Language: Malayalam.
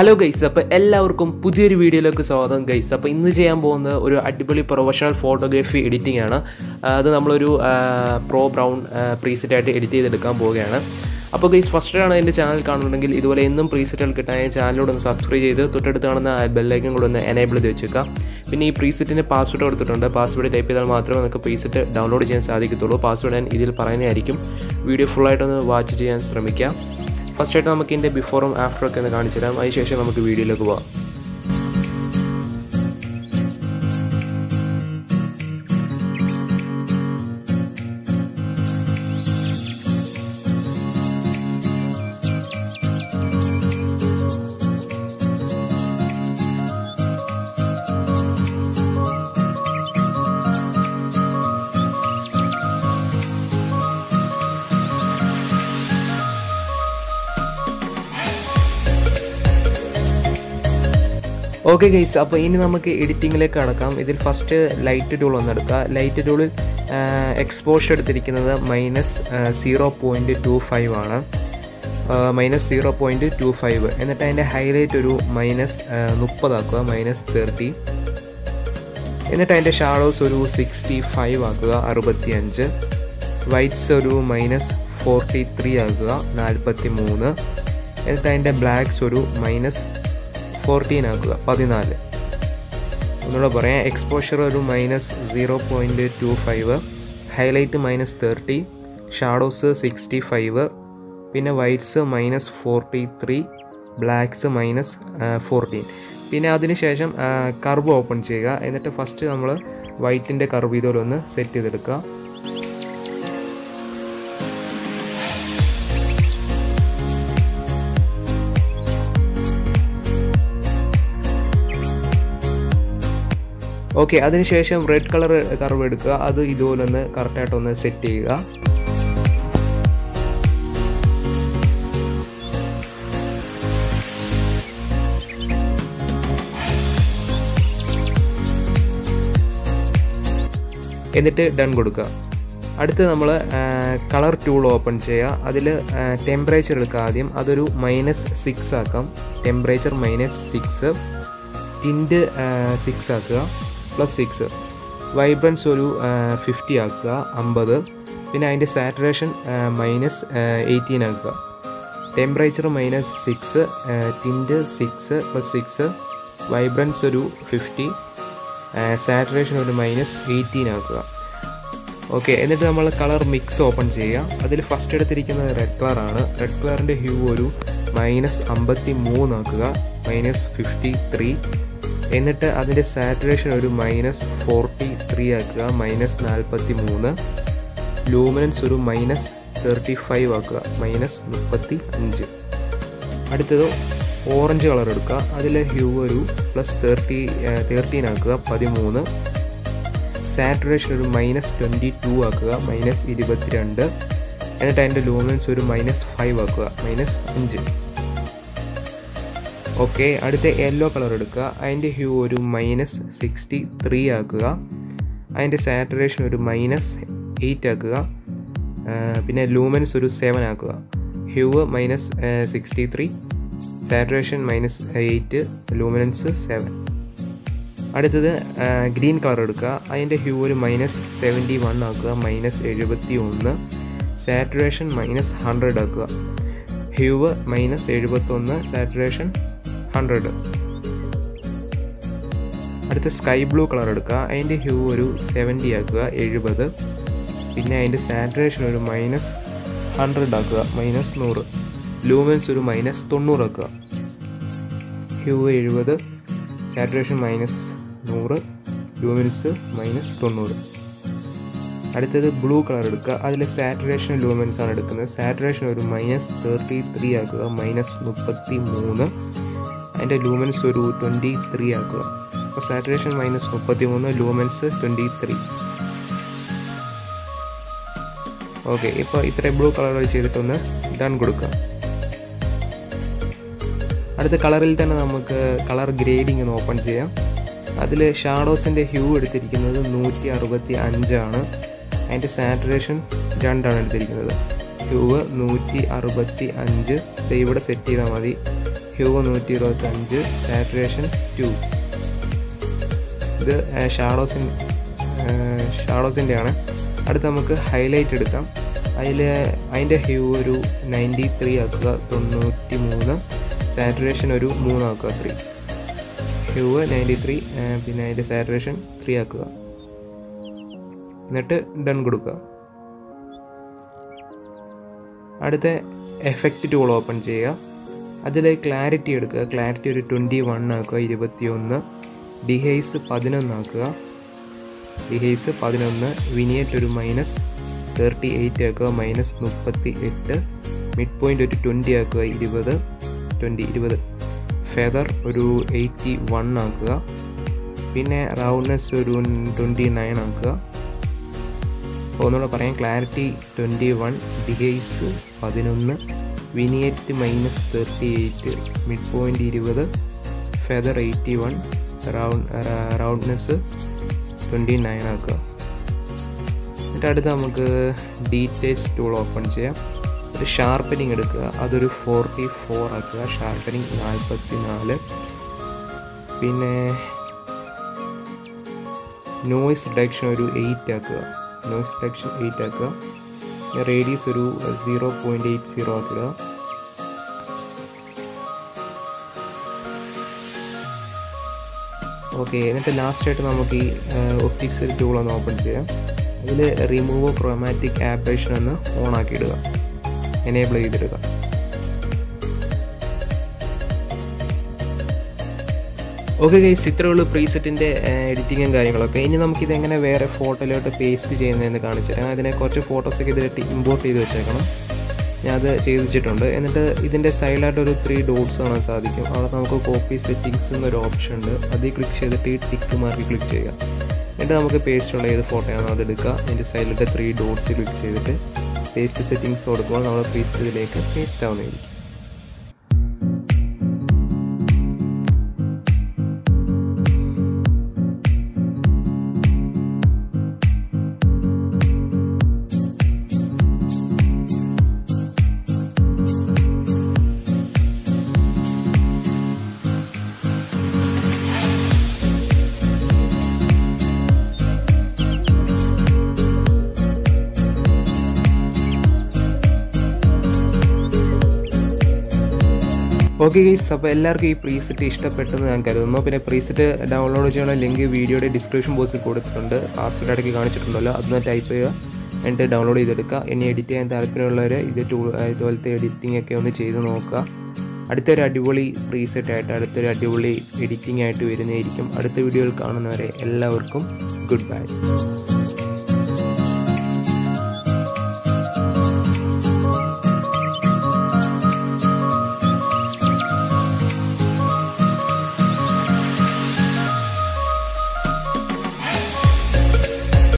ഹലോ ഗൈസ് അപ്പോൾ എല്ലാവർക്കും പുതിയൊരു വീഡിയോയിലേക്ക് സ്വാഗതം ഗൈസ് അപ്പോൾ ഇന്ന് ചെയ്യാൻ പോകുന്നത് ഒരു അടിപൊളി പ്രൊഫഷണൽ ഫോട്ടോഗ്രാഫി എഡിറ്റിംഗ് ആണ് ആ, അത് നമ്മളൊരു പ്രോ ബ്രൗൺ പ്രീസെറ്റ് ആയിട്ട് എഡിറ്റ് ചെയ്തെടുക്കാൻ പോവുകയാണ് അപ്പോൾ ഗൈസ് ഫസ്റ്റ് ആണ് എൻ്റെ ചാനൽ കാണുന്നുണ്ടെങ്കിൽ ഇതുപോലെ എന്നും പ്രീസെറ്റുകൾ കിട്ടാൻ ചാനലോട് ഒന്ന് സബ്സ്ക്രൈബ് ചെയ്ത് തൊട്ടടുത്ത് കാണുന്ന ബെല്ലൈക്കൻ കൂടെ ഒന്ന് എനേബിൾ ചെയ്ത് വെച്ചേക്കാം പിന്നെ ഈ പ്രീസെറ്റിന് പാസ്വേഡ് കൊടുത്തിട്ടുണ്ട് പാസ്വേഡ് ടൈപ്പ് ചെയ്താൽ മാത്രമേ നമുക്ക് പ്രീസെറ്റ് ഡൗൺലോഡ് ചെയ്യാൻ സാധിക്കത്തുള്ളൂ പാസ്വേഡ് ഞാൻ ഇതിൽ പറയുന്നതായിരിക്കും വീഡിയോ ഫുള്ളായിട്ടൊന്ന് വാച്ച് ചെയ്യാൻ ശ്രമിക്കാം ഫസ്റ്റ് ആയിട്ട് നമുക്ക് ഇതിൻ്റെ ബിഫോറും ആഫ്റ്ററും ഒക്കെ ഒന്ന് കാണിച്ചു തരാം അതിനുശേഷം നമുക്ക് വീഡിയോയിലേക്ക് പോകാം ഓക്കെ ഗൈസ് അപ്പോൾ ഇനി നമുക്ക് എഡിറ്റിങ്ങിലേക്ക് കടക്കാം ഇതിൽ ഫസ്റ്റ് ലൈറ്റ് ടൂൾ ഒന്ന് എടുക്കുക ലൈറ്റ് ടൂളിൽ എക്സ്പോഷർ എടുത്തിരിക്കുന്നത് minus zero point two five ആണ് minus zero point two five എന്നിട്ട് അതിൻ്റെ ഹൈലൈറ്റ് ഒരു മൈനസ് മുപ്പതാക്കുക മൈനസ് തേർട്ടി എന്നിട്ട് അതിൻ്റെ ഷാഡോസ് ഒരു സിക്സ്റ്റി ഫൈവ് ആക്കുക അറുപത്തി അഞ്ച് വൈറ്റ്സ് ഒരു മൈനസ് ഫോർട്ടി ത്രീ ആക്കുക നാൽപ്പത്തി മൂന്ന് എന്നിട്ട് അതിൻ്റെ ബ്ലാക്ക്സ് ഒരു മൈനസ് ഫോർട്ടീൻ ആക്കുക പതിനാല് ഒന്നുകൂടെ പറയാം എക്സ്പോഷർ ഒരു minus zero point two five highlight minus thirty shadows sixty five പിന്നെ whites minus forty three blacks minus fourteen പിന്നെ അതിനുശേഷം കർവ് ഓപ്പൺ ചെയ്യുക എന്നിട്ട് ഫസ്റ്റ് നമ്മൾ വൈറ്റിൻ്റെ കർവ് ഇതുപോലെ ഒന്ന് സെറ്റ് ചെയ്തെടുക്കുക ഓക്കെ അതിനുശേഷം റെഡ് കളർ കർവ് എടുക്കുക അത് ഇതുപോലെ ഒന്ന് കറക്റ്റായിട്ടൊന്ന് സെറ്റ് ചെയ്യുക എന്നിട്ട് ഡൺ കൊടുക്കുക അടുത്ത് നമ്മൾ കളർ ടൂൾ ഓപ്പൺ ചെയ്യുക അതിൽ ടെമ്പറേച്ചർ എടുക്കുക ആദ്യം അതൊരു മൈനസ് സിക്സ് ആക്കാം temperature minus six tint six ആക്കുക പ്ലസ് സിക്സ് വൈബ്രൻസ് ഒരു ഫിഫ്റ്റി ആക്കുക അമ്പത് പിന്നെ അതിൻ്റെ സാറ്റുറേഷൻ മൈനസ് എയ്റ്റീൻ ആക്കുക temperature minus six tint six plus six vibrance ഒരു ഫിഫ്റ്റി സാറ്റുറേഷൻ ഒരു മൈനസ് എയ്റ്റീൻ ആക്കുക ഓക്കെ എന്നിട്ട് നമ്മൾ കളർ മിക്സ് ഓപ്പൺ ചെയ്യുക അതിൽ ഫസ്റ്റ് എടുത്തിരിക്കുന്നത് റെഡ് കളറാണ് റെഡ് കളറിൻ്റെ ഹ്യൂ ഒരു മൈനസ് അമ്പത്തി മൂന്നാക്കുക മൈനസ് ഫിഫ്റ്റി ത്രീ എന്നിട്ട് അതിൻ്റെ സാറ്റുറേഷൻ ഒരു മൈനസ് ഫോർട്ടി ത്രീ ആക്കുക മൈനസ് നാൽപ്പത്തി മൂന്ന് ലൂമിനൻസ് ഒരു മൈനസ് തേർട്ടി ഫൈവ് ആക്കുക മൈനസ് മുപ്പത്തി അഞ്ച് അടുത്തത് ഓറഞ്ച് കളർ എടുക്കുക അതിലെ ഹ്യൂ ഒരു പ്ലസ് തേർട്ടി തേർട്ടീൻ ആക്കുക പതിമൂന്ന് സാറ്റുറേഷൻ ഒരു മൈനസ് ട്വൻറ്റി ടു ആക്കുക മൈനസ് ഇരുപത്തിരണ്ട് എന്നിട്ട് അതിൻ്റെ ലൂമിനൻസ് ഒരു മൈനസ് ഫൈവ് ആക്കുക മൈനസ് അഞ്ച് ഓക്കെ അടുത്ത യെല്ലോ കളർ എടുക്കുക അതിൻ്റെ ഹ്യൂ ഒരു മൈനസ് സിക്സ്റ്റി ത്രീ ആക്കുക അതിൻ്റെ സാറ്റുറേഷൻ ഒരു മൈനസ് എയ്റ്റ് ആക്കുക പിന്നെ ലൂമൻസ് ഒരു സെവൻ ആക്കുക hue minus sixty three saturation minus eight luminance seven അടുത്തത് ഗ്രീൻ കളർ എടുക്കുക അതിൻ്റെ ഹ്യൂ ഒരു മൈനസ് സെവൻറ്റി വൺ ആക്കുക മൈനസ് എഴുപത്തി ഒന്ന് സാറ്റുറേഷൻ മൈനസ് ഹൺഡ്രഡ് ആക്കുക ഹ്യൂവ് മൈനസ് എഴുപത്തൊന്ന് സാറ്റുറേഷൻ ഹൺഡ്രഡ് അടുത്ത സ്കൈ ബ്ലൂ കളർ എടുക്കുക അതിൻ്റെ ഹ്യൂ ഒരു സെവൻറ്റി ആക്കുക എഴുപത് പിന്നെ അതിൻ്റെ സാറ്റുറേഷൻ ഒരു മൈനസ് ഹൺഡ്രഡ് ആക്കുക മൈനസ് നൂറ് ലൂമൻസ് ഒരു മൈനസ് തൊണ്ണൂറ് ആക്കുക ഹ്യൂ എഴുപത് സാറ്റുറേഷൻ മൈനസ് നൂറ് ലൂമിൻസ് മൈനസ് തൊണ്ണൂറ് അടുത്തത് ബ്ലൂ കളർ എടുക്കുക അതിൽ സാറ്റുറേഷൻ ലൂമിൻസ് ആണ് എടുക്കുന്നത് സാറ്റുറേഷൻ ഒരു മൈനസ് തേർട്ടി ത്രീ ആക്കുക മൈനസ് മുപ്പത്തി മൂന്ന് അതിൻ്റെ ലൂമൻസ് ഒരു ട്വൻറ്റി ത്രീ ആക്കുക അപ്പോൾ സാറ്റുറേഷൻ മൈനസ് മുപ്പത്തി മൂന്ന് ലൂമൻസ് ട്വൻറ്റി ത്രീ ഓക്കെ ഇപ്പോൾ ഇത്രയും ബ്ലൂ കളർ ചെയ്തിട്ടൊന്ന് ഡൺ കൊടുക്കുക അടുത്ത കളറിൽ തന്നെ നമുക്ക് കളർ ഗ്രേഡിംഗ് ഒന്ന് ഓപ്പൺ ചെയ്യാം അതിൽ ഷാഡോസിൻ്റെ ഹ്യൂ എടുത്തിരിക്കുന്നത് നൂറ്റി അറുപത്തി അഞ്ചാണ് അതിൻ്റെ സാറ്റുറേഷൻ രണ്ടാണ് എടുത്തിരിക്കുന്നത് ഹ്യൂവ് നൂറ്റി അറുപത്തി അഞ്ച് ഇവിടെ സെറ്റ് ചെയ്താൽ മതി ഹ്യൂഗോ നൂറ്റി ഇരുപത്തഞ്ച് സാറ്റുറേഷൻ ടു ഇത് ഷാഡോസിൻ ഷാഡോസിൻ്റെ ആണ് അടുത്ത് നമുക്ക് ഹൈലൈറ്റ് എടുക്കാം അതിൽ അതിൻ്റെ ഹ്യൂ ഒരു നയൻറ്റി ത്രീ ആക്കുക തൊണ്ണൂറ്റി മൂന്ന് സാറ്റുറേഷൻ ഒരു മൂന്നാക്കുക ത്രീ ഹ്യൂ നയൻറ്റി ത്രീ പിന്നെ അതിൻ്റെ സാറ്റുറേഷൻ ത്രീ ആക്കുക എന്നിട്ട് ഡൺ കൊടുക്കുക അടുത്ത എഫക്റ്റ് ടൂൾ ഓപ്പൺ ചെയ്യുക അതിൽ ക്ലാരിറ്റി എടുക്കുക ക്ലാരിറ്റി ഒരു ട്വൻറ്റി വൺ ആക്കുക ഇരുപത്തി ഒന്ന് ഡിഹൈസ് പതിനൊന്നാക്കുക ഡിഹൈസ് പതിനൊന്ന് വിനിയറ്റ് ഒരു മൈനസ് തേർട്ടി എയ്റ്റ് ആക്കുക മൈനസ് മുപ്പത്തി എട്ട് മിഡ് പോയിൻ്റ് ഒരു ട്വൻറ്റി ആക്കുക ഇരുപത് ട്വൻറ്റി ഇരുപത് ഫെദർ ഒരു എയ്റ്റി വൺ ആക്കുക പിന്നെ റൗണ്ട്നെസ് ഒരു ട്വൻറ്റി നയൻ ആക്കുക അപ്പോൾ ഒന്നുകൂടെ പറയാം ക്ലാരിറ്റി ട്വൻറ്റി വൺ ഡിഹൈസ് പതിനൊന്ന് vignette minus thirty eight midpoint ഇരുപത് feather eighty one round roundness twenty nine ആക്കുക എന്നിട്ട് അടുത്ത് നമുക്ക് ഡീറ്റെയിൽസ് ടൂൾ ഓപ്പൺ ചെയ്യാം ഒരു ഷാർപ്പനിങ് എടുക്കുക അതൊരു ഫോർട്ടി ഫോർ ആക്കുക ഷാർപ്പനിങ് നാൽപ്പത്തി നാല് പിന്നെ നോയ്സ് റിഡക്ഷൻ ഒരു എയ്റ്റ് ആക്കുക നോയ്സ് റിഡക്ഷൻ എയ്റ്റ് ആക്കുക റേഡിയസ് ഒരു സീറോ പോയിൻ്റ് എയ്റ്റ് സീറോ ആക്കുക ഓക്കെ എന്നിട്ട് ലാസ്റ്റായിട്ട് നമുക്ക് ഈ ഒപ്റ്റിക്സ് ടൂൾ ഒന്ന് ഓപ്പൺ ചെയ്യാം അതിൽ റിമൂവ് ക്രോമാറ്റിക് ആപ്പറേഷൻ ഒന്ന് ഓൺ ആക്കി ഇടുക എനേബിൾ ചെയ്തിടുക ഓക്കെ ഗൈസ് ഇത്രയുള്ള പ്രീസെറ്റിൻ്റെ എഡിറ്റിങ്ങും കാര്യങ്ങളൊക്കെ ഇനി നമുക്കിത് എങ്ങനെ വേറെ ഫോട്ടോയിലോട്ട് പേസ്റ്റ് ചെയ്യുന്നതെന്ന് കാണിച്ചു തരാം അതിനെ കുറച്ച് ഫോട്ടോസൊക്കെ ഇതിലിട്ട് ഇമ്പോർട്ട് ചെയ്ത് വെച്ചേക്കണം ഞാൻ അത് ചെയ്ത് വെച്ചിട്ടുണ്ട് എന്നിട്ട് ഇതിൻ്റെ സൈഡിലായിട്ട് ഒരു ത്രീ ഡോട്ട്സ് കാണാൻ സാധിക്കും അവിടെ നമുക്ക് കോപ്പി സെറ്റിങ്സ് എന്നൊരു ഓപ്ഷൻ ഉണ്ട് അതിൽ ക്ലിക്ക് ചെയ്തിട്ട് ഈ ടിക്ക് മാർക്ക് ക്ലിക്ക് ചെയ്യുക എന്നിട്ട് നമുക്ക് പേസ്റ്റ് ഉള്ള ഏത് ഫോട്ടോയാണോ അത് എടുക്കുക അതിൻ്റെ സൈഡിലിട്ട് ത്രീ ഡോട്ട്സ് ക്ലിക്ക് ചെയ്തിട്ട് പേസ്റ്റ് സെറ്റിങ്സ് കൊടുക്കുമ്പോൾ നമ്മൾ പേസ്റ്റ് ഇതിലേക്ക് പേസ്റ്റ് ആവുന്നതായിരിക്കും ഓക്കെ ഗൈസ് അപ്പോൾ എല്ലാവർക്കും ഈ പ്രീസെറ്റ് ഇഷ്ടപ്പെട്ടെന്ന് ഞാൻ കരുതുന്നു പിന്നെ പ്രീസെറ്റ് ഡൗൺലോഡ് ചെയ്യാനുള്ള ലിങ്ക് വീഡിയോയുടെ ഡിസ്ക്രിപ്ഷൻ ബോക്സിൽ കൊടുത്തിട്ടുണ്ട് പാസ്വേഡ് ഇടയ്ക്ക് കാണിച്ചിട്ടുണ്ടല്ലോ അതൊന്ന് ടൈപ്പ് ചെയ്യുക എന്നിട്ട് ഡൗൺലോഡ് ചെയ്തെടുക്കുക ഇനി എഡിറ്റ് ചെയ്യാൻ താല്പര്യമുള്ളവർ ഇത് ടൂൾ ഇതുപോലത്തെ എഡിറ്റിംഗ് ഒക്കെ ഒന്ന് ചെയ്ത് നോക്കുക അടുത്തൊരു അടിപൊളി പ്രീസെറ്റ് ആയിട്ട് അടുത്തൊരു അടിപൊളി എഡിറ്റിംഗ് ആയിട്ട് വരുന്നതായിരിക്കും അടുത്ത വീഡിയോയിൽ കാണുന്നവരെ എല്ലാവർക്കും ഗുഡ് ബൈ